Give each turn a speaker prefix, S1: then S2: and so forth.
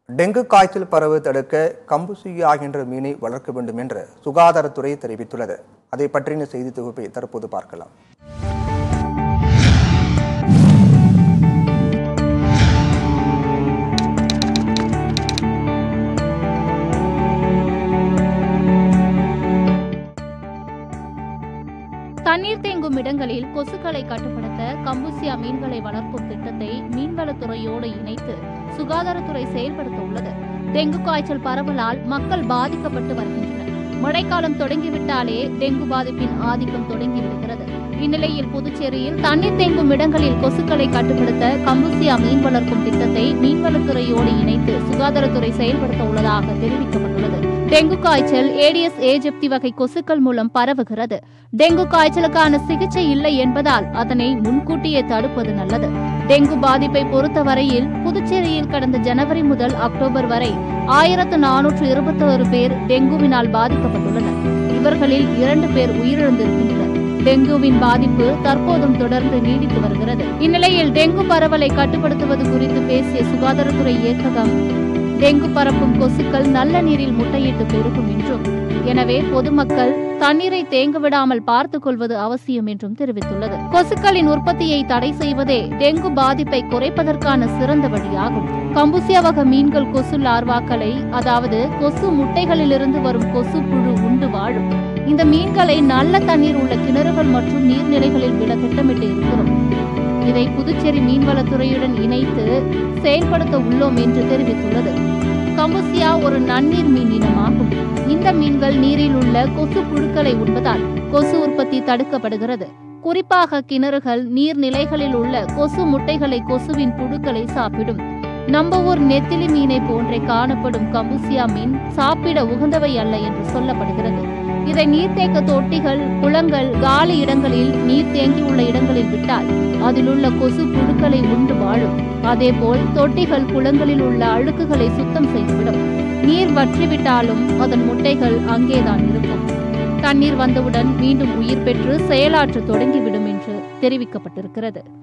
S1: dengue காய்ச்சல் பரவு தடுக்க கம்புசியா என்ற மீனை வளர்க்க வேண்டும் என்று சுகாதாரத்துறை தெரிவித்துள்ளது அதை பற்றின செய்தி தொகுப்பை தற்போது பார்க்கலாம்
S2: தண்ணீர் தேங்கும் இடங்களில் கொசுக்களை கட்டுப்படுத்த கம்புசியா மீன்களை வளர்க்கும் திட்டத்தை மீன்வளத்துறையோடு இணைத்து சுகாதாரத்துறை செயல்படுத்த உள்ளது டெங்கு காய்ச்சல் பரவலால் மக்கள் பாதிக்கப்பட்டு வருகின்றனர் மழைக்காலம் தொடங்கிவிட்டாலே டெங்கு பாதிப்பின் ஆதிக்கம் தொடங்கிவிடுகிறது இந்நிலையில் புதுச்சேரியில் தண்ணீர் தேங்கும் இடங்களில் கொசுக்களை கட்டுப்படுத்த கம்புசியா மீன் வளர்க்கும் திட்டத்தை மீன்வளத்துறையோடு இணைத்து சுகாதாரத்துறை செயல்படுத்த உள்ளதாக தெரிவிக்கப்பட்டுள்ளது டெங்கு காய்ச்சல் ஏடிஎஸ் ஏஜெப்தி வகை கொசுக்கள் மூலம் பரவுகிறது டெங்கு காய்ச்சலுக்கான சிகிச்சை இல்லை என்பதால் அதனை முன்கூட்டியே தடுப்பது நல்லது டெங்கு பாதிப்பை பொறுத்தவரையில் புதுச்சேரியில் கடந்த ஜனவரி முதல் அக்டோபர் வரை ஆயிரத்து நானூற்று இருபத்தோரு பேர் டெங்குவினால் பாதிக்கப்பட்டுள்ளனர் இவர்களில் இரண்டு பேர் உயிரிழந்திருக்கின்றனர் டெங்குவின் பாதிப்பு தற்போதும் தொடர்ந்து நீடித்து வருகிறது இந்நிலையில் டெங்கு பரவலை கட்டுப்படுத்துவது குறித்து பேசிய சுகாதாரத்துறை இயக்ககம் டெங்கு பரப்பும் கொசுக்கள் நல்ல நீரில் முட்டையிட்டு பெருகும் என்றும் எனவே பொதுமக்கள் தண்ணீரை தேங்க விடாமல் பார்த்துக் கொள்வது அவசியம் என்றும் தெரிவித்துள்ளது கொசுக்களின் உற்பத்தியை தடை செய்வதே டெங்கு பாதிப்பை குறைப்பதற்கான சிறந்த வழியாகும் கம்புசியா வகை மீன்கள் கொசு லார்வாக்களை அதாவது கொசு முட்டைகளிலிருந்து வரும் கொசு புழு உண்டு வாழும் இந்த மீன்களை நல்ல தண்ணீர் உள்ள கிணறுகள் மற்றும் நீர்நிலைகளில் விட திட்டமிட்டு இருக்கிறோம் இதை புதுச்சேரி மீன்வளத்துறையுடன் இணைத்து செயல்படுத்த உள்ளோம் என்று தெரிவித்துள்ளது கம்புசியா ஒரு நன்னீர் மீன் இனமாகும் இந்த மீன்கள் நீரில் உள்ள கொசு புழுக்களை உண்பதால் கொசு உற்பத்தி தடுக்கப்படுகிறது குறிப்பாக கிணறுகள் நீர்நிலைகளில் உள்ள கொசு முட்டைகளை கொசுவின் புழுக்களை சாப்பிடும் நம்ம ஊர் நெத்திலி மீனை போன்றே காணப்படும் கம்புசியா மீன் சாப்பிட உகந்தவை அல்ல என்று சொல்லப்படுகிறது இதை நீர்த்தேக்க தொட்டிகள் குளங்கள் காலி இடங்களில் நீர் தேங்கியுள்ள இடங்களில் விட்டால் அதில் உள்ள கொசு புழுக்களை உண்டு வாழும் அதேபோல் தொட்டிகள் குளங்களில் உள்ள அழுக்குகளை சுத்தம் செய்துவிடும் நீர் வற்றிவிட்டாலும் அதன் முட்டைகள் அங்கேதான் இருக்கும் தண்ணீர் வந்தவுடன் மீண்டும் உயிர் பெற்று செயலாற்ற தொடங்கிவிடும் என்று தெரிவிக்கப்பட்டிருக்கிறது